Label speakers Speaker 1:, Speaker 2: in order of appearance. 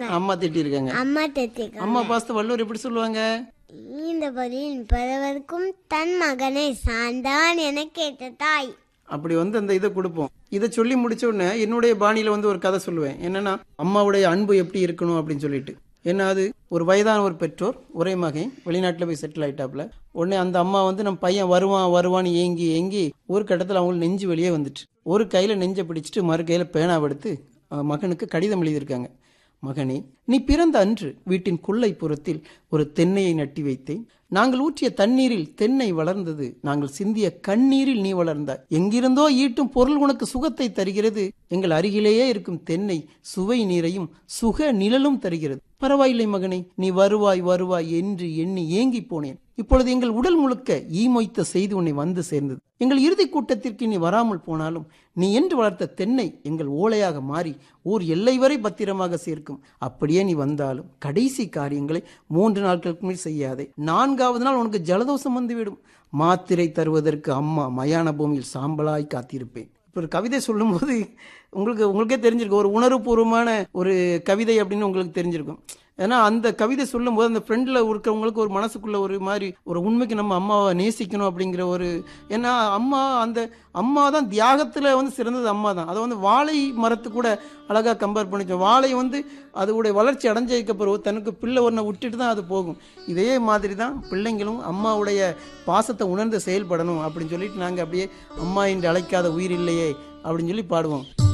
Speaker 1: அம்மா திட்டிருக்காங்க
Speaker 2: அம்மா தத்திருக்காங்க
Speaker 1: அம்மா பாசத்தை வள்ளுவர் எப்படி சொல்லுவாங்க
Speaker 2: இந்த பதிலின் பிறவருக்கும் தன் மகனை சார்ந்தான் என கேட்ட தாய்
Speaker 1: அப்படி வந்து அந்த இதை கொடுப்போம் இதை சொல்லி முடிச்ச உடனே என்னுடைய பாணியில வந்து ஒரு கதை சொல்லுவேன் என்னன்னா அம்மாவுடைய அன்பு எப்படி இருக்கணும் அப்படின்னு சொல்லிட்டு என்ன அது ஒரு வயதான ஒரு பெற்றோர் ஒரே மகன் வெளிநாட்டில் போய் செட்டில் ஆயிட்டாப்ல உடனே அந்த அம்மா வந்து நம்ம பையன் வருவான் வருவான்னு ஏங்கி ஏங்கி ஒரு கட்டத்தில் அவங்களுக்கு நெஞ்சு வெளியே வந்துட்டு ஒரு கையில் நெஞ்சை பிடிச்சிட்டு மறு கையில் பேனாவை எடுத்து அஹ், மகனுக்கு கடிதம் எழுதியிருக்காங்க மகனே நீ பிறந்த அன்று வீட்டின் கொல்லைப்புறத்தில் ஒரு தென்னையை நட்டி வைத்தேன் நாங்கள் ஊற்றிய தண்ணீரில் தென்னை வளர்ந்தது நாங்கள் சிந்திய கண்ணீரில் நீ வளர்ந்தாய் எங்கிருந்தோ ஈட்டும் பொருள் உனக்கு சுகத்தை தருகிறது எங்கள் அருகிலேயே இருக்கும் தென்னை சுவை நீரையும் சுக நிழலும் தருகிறது பரவாயில்லை மகனே நீ வருவாய் வருவாய் என்று எண்ணி ஏங்கி போனேன் இப்பொழுது எங்கள் உடல் முழுக்க ஈ மொய்த்த செய்தி உன்னை வந்து சேர்ந்தது எங்கள் இறுதி கூட்டத்திற்கு நீ வராமல் போனாலும் நீ என்று வளர்த்த தென்னை எங்கள் ஓலையாக மாறி ஊர் எல்லை வரை பத்திரமாக சேர்க்கும் அப்படியே நீ வந்தாலும் கடைசி காரியங்களை மூன்று நாட்களுக்கு மேல் செய்யாதே நான்காவது நாள் உனக்கு ஜலதோஷம் வந்துவிடும் மாத்திரை தருவதற்கு அம்மா மயான பூமியில் சாம்பலாய் காத்திருப்பேன் இப்போ ஒரு கவிதை சொல்லும்போது உங்களுக்கு உங்களுக்கே தெரிஞ்சிருக்கும் ஒரு உணர்வுபூர்வமான ஒரு கவிதை அப்படின்னு உங்களுக்கு தெரிஞ்சிருக்கும் ஏன்னா அந்த கவிதை சொல்லும்போது அந்த ஃப்ரெண்டில் இருக்கிறவங்களுக்கு ஒரு மனசுக்குள்ள ஒரு மாதிரி ஒரு உண்மைக்கு நம்ம அம்மாவை நேசிக்கணும் அப்படிங்கிற ஒரு ஏன்னா அம்மா அந்த அம்மா தான் தியாகத்தில் வந்து சிறந்தது அம்மா தான் அதை வந்து வாழை மரத்து கூட அழகாக கம்பேர் பண்ணிச்சோம் வாழை வந்து அதோடைய வளர்ச்சி அடைஞ்சதுக்கு பிறகு தனக்கு பிள்ளை ஒன்றை விட்டுட்டு தான் அது போகும் இதே மாதிரி தான் பிள்ளைங்களும் அம்மாவுடைய பாசத்தை உணர்ந்து செயல்படணும் அப்படின்னு சொல்லிட்டு நாங்கள் அப்படியே அம்மா என்று அழைக்காத உயிர் இல்லையே அப்படின்னு சொல்லி பாடுவோம்